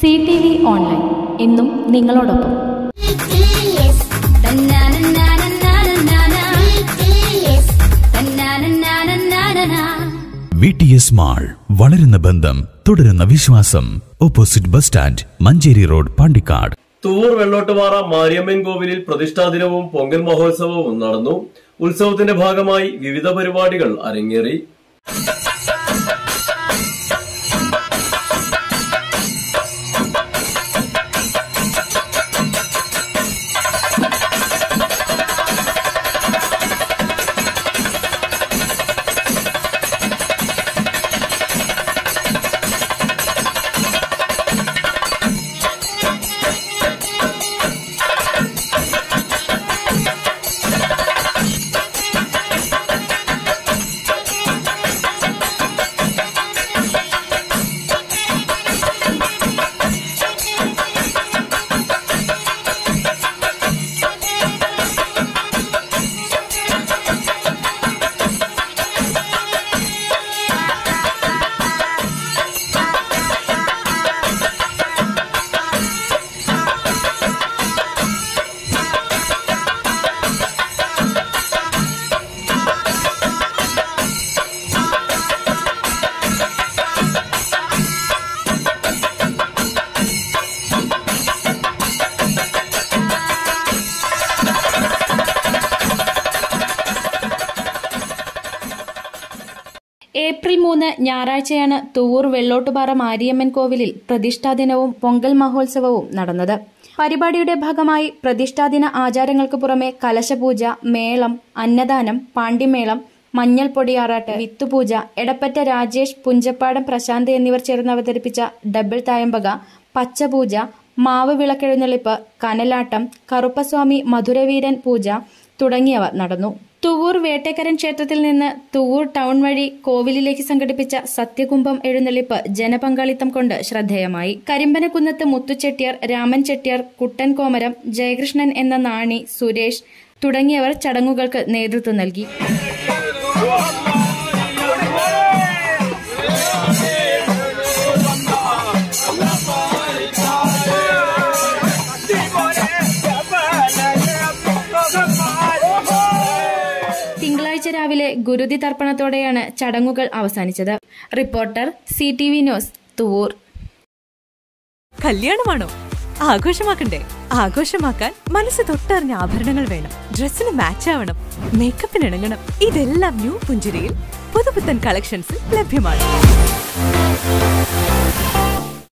C T V online എന്നും നിങ്ങളോടൊപ്പം BTS. തന്നാനന്നാനന്നാനന്നാനാ. BTS. തന്നാനന്നാനന്നാനനാ. വി ടി എസ് മാൾ വളരുന്ന ബന്ധം തുടരുന്ന വിശ്വാസം opposite bus stand Manjeri road Pandikkad Thuvvur Vellottuppara Mariamman കോവിലിൽ പ്രതിഷ്ഠാ ദിനവും പൊങ്കൽ മഹോത്സവവും നടന്നു ഉത്സവത്തിന്റെ ഭാഗമായി വിവിധ പരിപാടികൾ അരങ്ങേറി ഏപ്രിൽ മൂന്ന് ഞായറാഴ്ചയാണ് തുവൂർ വെള്ളോട്ടുപാറ മാരിയമ്മൻ കോവിലിൽ പ്രതിഷ്ഠാദിനവും പൊങ്കൽ മഹോത്സവവും നടന്നത് പരിപാടിയുടെ ഭാഗമായി പ്രതിഷ്ഠാദിന ആചാരങ്ങൾക്ക് പുറമെ കലശപൂജ മേളം അന്നദാനം പാണ്ടിമേളം മഞ്ഞൾ പൊടിയാറാട്ട് വിത്തുപൂജ എടപ്പറ്റ രാജേഷ് പുഞ്ചപ്പാടം പ്രശാന്ത് എന്നിവർ ചേർന്ന് അവതരിപ്പിച്ച ഡബിൾ തായമ്പക പച്ചപൂജ മാവ് വിളക്കെഴുന്നള്ളിപ്പ് കനലാട്ടം കറുപ്പസ്വാമി മധുരവീരൻ പൂജ തുടങ്ങിയവ നടന്നു തുവൂർ വേട്ടക്കരൻ ക്ഷേത്രത്തിൽ നിന്ന് തുവൂർ ടൗൺ വഴി കോവിലിലേക്ക് സംഘടിപ്പിച്ച സത്യകുംഭം എഴുന്നള്ളിപ്പ് ജനപങ്കാളിത്തം കൊണ്ട് ശ്രദ്ധേയമായി കരിമ്പനക്കുന്നത്ത് മുത്തുചെട്ടിയാർ രാമൻ ചെട്ടിയാർ കുട്ടൻ കോമരം ജയകൃഷ്ണൻ എന്ന നാണി സുരേഷ് തുടങ്ങിയവർ ചടങ്ങുകൾക്ക് നേതൃത്വം നൽകി തിങ്കളാഴ്ച രാവിലെ ഗുരുതി തർപ്പണത്തോടെയാണ് ചടങ്ങുകൾ അവസാനിച്ചത് reporter C T V news Thuvvur കല്യാണമാണോ ആഘോഷമാക്കണ്ടേ ആഘോഷമാക്കാൻ മനസ്സ് തൊട്ടറിഞ്ഞ ആഭരണങ്ങൾ വേണം ഡ്രസ്സിന് മാച്ച് ആവണം മേക്കപ്പിന് ഇണങ്ങണം ഇതെല്ലാം ന്യൂ പുഞ്ചിരിയിൽ പുതുപുത്തൻ കളക്ഷൻസിൽ ലഭ്യമാണ്